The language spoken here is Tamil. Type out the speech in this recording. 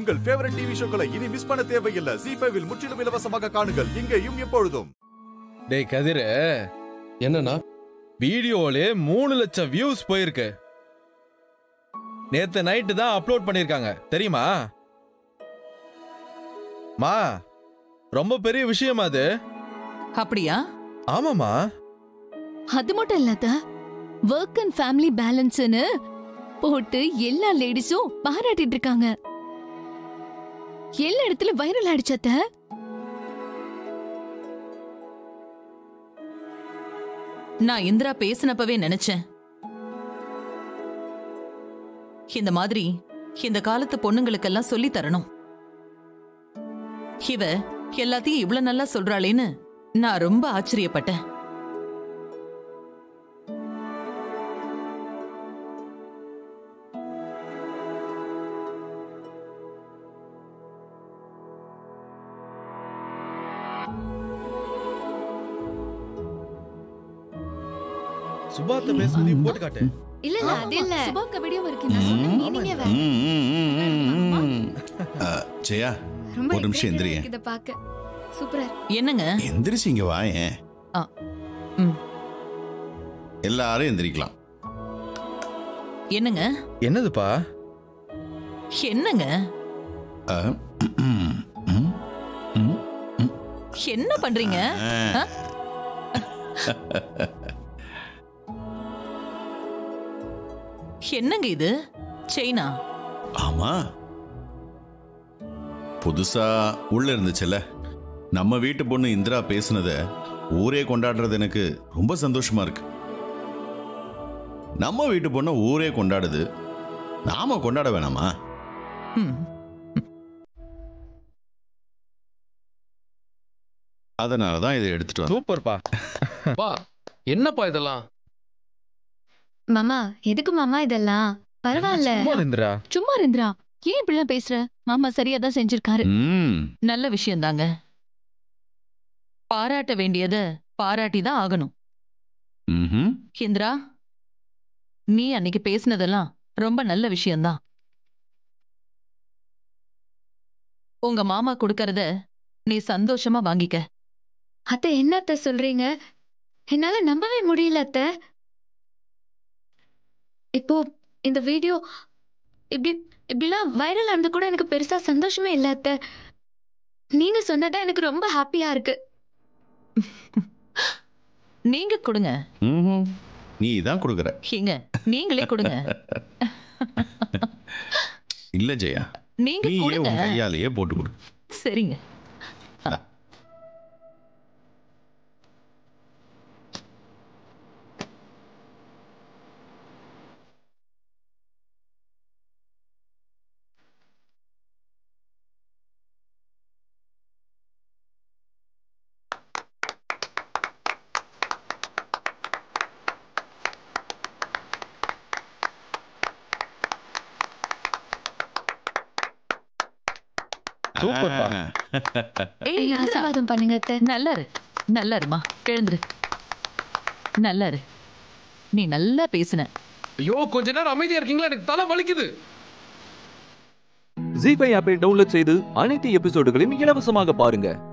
உங்கள் ஃபேவரட் டிவி ஷோக்களை இனி மிஸ் பண்ண தேவையில்லை ஜி ஃபைவில் முற்றிலும் இலவசமாக காணுங்கள் இங்கேயும் எப்பொழுதும் டேய் கதிரு என்னண்ணா வீடியோலே மூணு லட்சம் வியூஸ் போயிருக்கு நேத்து நைட்டு தான் அப்லோட் பண்ணிருக்காங்க தெரியுமா மா ரொம்ப பெரிய விஷயமா அது அப்படியா ஆமாமா அது மட்டும் இல்லாத ஒர்க் அண்ட் ஃபேமிலி பேலன்ஸ்னு போட்டு எல்லா லேடிஸும் பாராட்டிட்டு இருக்காங்க எல்லா இடத்துல வைரல் ஆயிடுச்சத்த நான் இந்திரா பேசினப்பவே நினைச்சேன் இந்த மாதிரி இந்த காலத்து பொண்ணுங்களுக்கெல்லாம் சொல்லி தரணும் இவ எல்லாத்தையும் இவ்வளவு நல்லா சொல்றாளேன்னு நான் ரொம்ப ஆச்சரியப்பட்டேன் சுபாத்த பேசுனது போட்டு காட்டு இல்ல இல்ல அது இல்ல சுபாக்க வீடியோ இருக்கு நான் சொன்ன மீனிங்கே வேற ம், ம், ம், ம், ம். ஆ, ஜெயா ரொம்ப ஒரு நிமிஷம் excited-ஆ எந்திரியே. இருக்கு இத பாக்க சூப்பரா இருக்கு என்னங்க எந்திரிச்சு இங்க வாயேன் ஆ, ம். எல்லாரும் எந்திரிக்கலாம் என்னங்க என்னதுப்பா என்னங்க ஆ, ம், ம், ம். என்ன பண்றீங்க ஆ. என்னங்க இது செயினா ஆமா புதுசா உள்ள இருந்துச்சுல்ல நம்ம வீட்டு பொண்ணு இந்திரா பேசுனத ஊரே கொண்டாடுறது எனக்கு ரொம்ப சந்தோஷமா இருக்கு நம்ம வீட்டு பொண்ணு ஊரே கொண்டாடுது நாம கொண்டாட வேணாமா ம் அதனால தான் இதை எடுத்துட்டு வந்தேன் சூப்பர்ப்பா பா என்னப்பா இதெல்லாம் மாமா எதுக்கு மாமா இதெல்லாம் பரவாயில்ல சும்மா இந்திரா சும்மா இருந்திரா ஏன் இப்படிலாம் பேசுற மாமா சரியா தான் செஞ்சிருக்காரு ம் நல்ல விஷயம்தாங்க பாராட்ட வேண்டியத பாராட்டி தான் ஆகணும் ம்ஹும். இந்திரா நீ அன்னைக்கு பேசினதெல்லாம் ரொம்ப நல்ல விஷயம்தான் உங்க மாமா கொடுக்கறத நீ சந்தோஷமா வாங்கிக்க அத்த என்ன அத்த சொல்றீங்க என்னால நம்பவே முடியல அத்த இப்போ இந்த வீடியோ இப்படி இப்படிலாம் வைரல் ஆனது கூட எனக்கு பெருசா சந்தோஷமே இல்ல அத்த நீங்க சொன்னதா எனக்கு ரொம்ப ஹாப்பியா இருக்கு நீங்க கொடுங்க ம்ஹும். நீ தான் கொடுக்குற ஏங்க நீங்களே கொடுங்க இல்ல ஜெயா நீங்க நீயே கொடுங்க உன் கையாலேயே போட்டு கொடு சரிங்க சூப்பர்ப்பா ஏய், ஐயா, இந்திரா, ஆசீர்வாதம் பண்ணுங்க அத்த நல்லா இரு நல்லா இருமா எழுந்துரு நல்லா இரு நீ நல்லா பேசுன ஐயோ கொஞ்ச நேரம் அமைதியா இருக்கீங்களா எனக்கு தலை வலிக்குது ஜி ஃபைவ் ஆப்பை டவுன்லோட் செய்து அனைத்து எபிசோடுகளையும் இலவசமாக பாருங்க